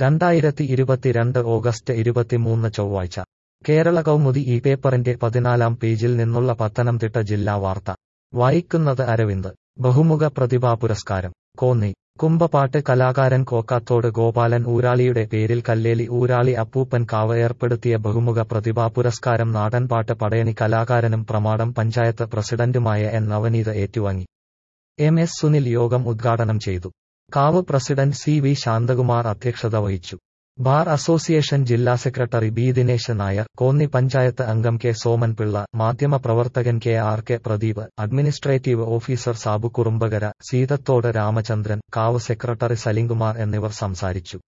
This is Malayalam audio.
രണ്ടായിരത്തി ഇരുപത്തിരണ്ട് ഓഗസ്റ്റ് ഇരുപത്തിമൂന്ന് ചൊവ്വാഴ്ച കേരള കൗമുദി ഈ പേപ്പറിന്റെ പതിനാലാം പേജിൽ നിന്നുള്ള പത്തനംതിട്ട ജില്ലാ വാർത്ത വായിക്കുന്നത് അരവിന്ദ് ബഹുമുഖ പ്രതിഭാ പുരസ്കാരം കോന്നി കുമ്പപാട്ട് കലാകാരൻ കോക്കാത്തോട് ഗോപാലൻ ഊരാളിയുടെ പേരിൽ കല്ലേലി ഊരാളി അപ്പൂപ്പൻ കാവ് ഏർപ്പെടുത്തിയ ബഹുമുഖ പ്രതിഭാ പുരസ്കാരം നാടൻപാട്ട് പടയണി കലാകാരനും പ്രമാടം പഞ്ചായത്ത് പ്രസിഡന്റുമായ എൻ നവനീത് ഏറ്റുവാങ്ങി എം എസ് സുനിൽ യോഗം ഉദ്ഘാടനം ചെയ്തു കാവ് പ്രസിഡന്റ് സി വി ശാന്തകുമാർ അധ്യക്ഷത വഹിച്ചു ബാർ അസോസിയേഷൻ ജില്ലാ സെക്രട്ടറി ബി ദിനേശ് നായർ കോന്നി പഞ്ചായത്ത് അംഗം കെ സോമൻപിള്ള മാധ്യമപ്രവർത്തകൻ K R K Pradeep administrative officer Sabu Kurumbakara Seethathodu Ramachandran കാവ് സെക്രട്ടറി സലിംകുമാർ എന്നിവർ സംസാരിച്ചു